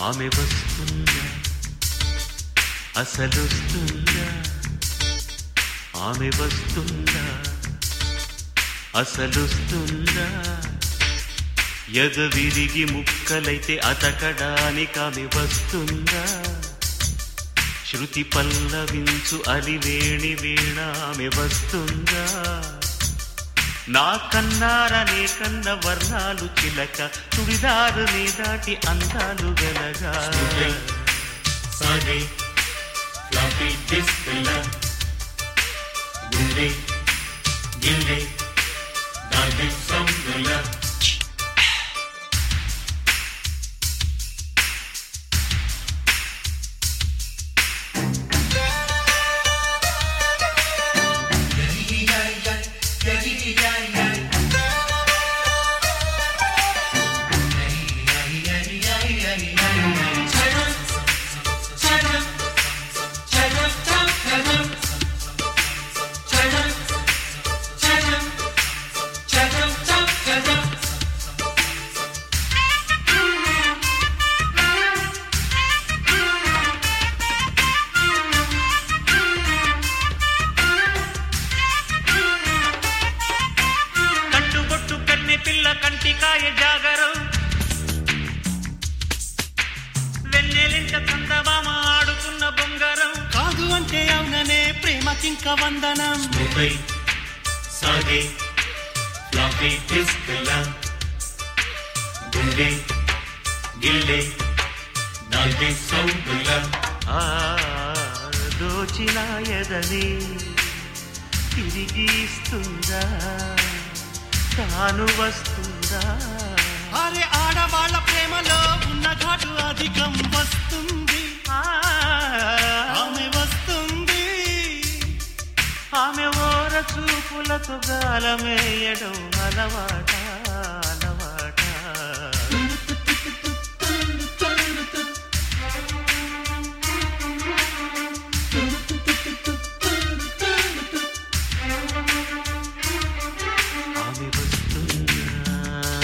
ఆమె వస్తుందా అసలొస్తుందా ఆమె వస్తుందా అసలొస్తుందా ఎద విరిగి ముక్కలైతే అతకడానికి ఆమె వస్తుందా శృతి పల్లవించు అలివేణి వీణ ఆమె వస్తుందా నా కన్నారనే కన్న వర్ణాలు చిలక చుడిదారు నీ దాటి అందాలు గలగా సాగే ఫ్లాపీ డిస్క్ పిల్ల గుండె గిల్లె దాల్బి సౌండ్ పిల్ల కట్టుబొట్టు కన్నె పిల్ల కంటికాయ జాగరం వెన్నెలింట చందమామ ఆడుతున్న బొంగరం కాదు అంటే అవుననే ప్రేమకింక వందనం స్మృతై సాగే ఫ్లాపీ డిస్క్ పిల్ల గుండె గిల్లె దాల్బి సౌండ్ పిల్ల ఆ దోచిన ఎదని తిరిగి ఇస్తుందా తాను వస్తుందా అరే ఆడవాళ్ళ ప్రేమలో ఉన్న ఘాటు అధికం వస్తుంది ఆ, ఆమె వస్తుంది ఆమె ఓర చూపులతో గాలమేయడం అలవాట అలవాట ఆమె వస్తుందా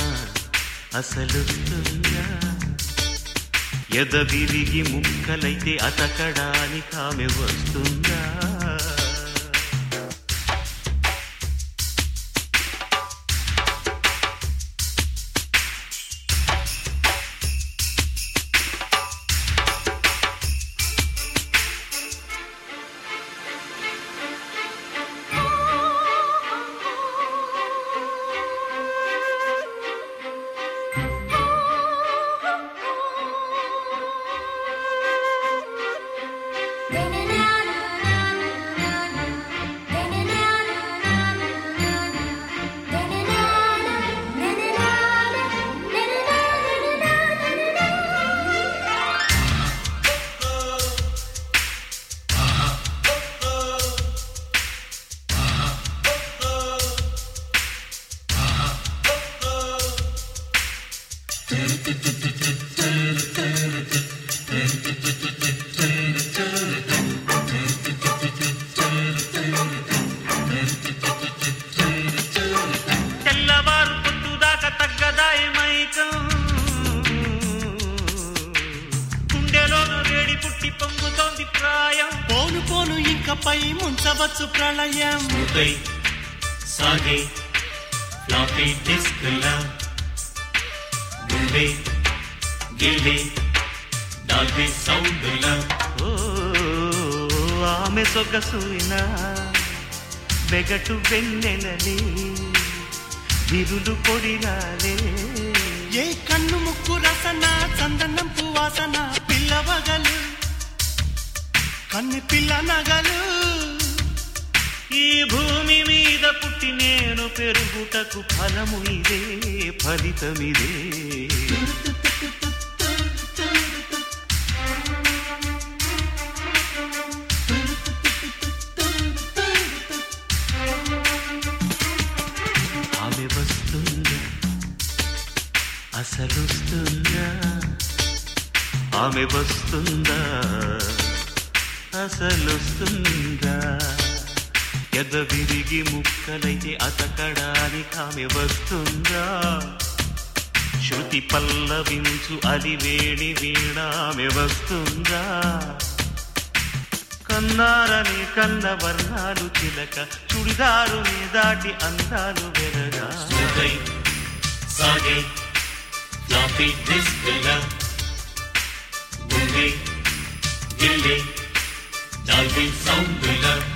అసలుస్తుందా ఎద విరిగి ముక్కలైతే అతకడానికి ఆమె వస్తుందా తెల్లవారు పొద్దుదాకా తగ్గదాయి మైకం గుండెలోన వేడి పుట్టి పొంగుతోంది ప్రాయం పోను పోను ఇంకపై ముంచవచ్చు ప్రళయం స్మృతై సాగే ఫ్లాపీ డిస్క్ పిల్ల గుండె గిల్లె దాల్బి సౌండ్ పిల్ల ఓ ఆమె సొగసున బెగటు వెన్నెలని విరులు పొడిగాలే ఏ కన్ను ముక్కు రసన చందనం పువాసన పిల్లవగలు కన్ను పిల్ల నగలు ఈ భూమి మీద పుట్టి నేను పెరుగుటకు ఫలము ఇదే ఫలితమిదే ఆమె వస్తుందా అసలుస్తుందా ఆమె వస్తుందా అసలుస్తుందా ఎద విరిగి ముక్కలైతే అతకడానికి ఆమె వస్తుందా శృతి పల్లవించు అలివేణి వీణామె వస్తుందా కన్నారని కన్న వర్ణాలు చిలక చుడిదారుని దాటి అందాలు వెరగా స్మూతై సాగే ఫ్లాపీ డిస్కులా గుండె గిల్లే డాల్బీ సౌండులా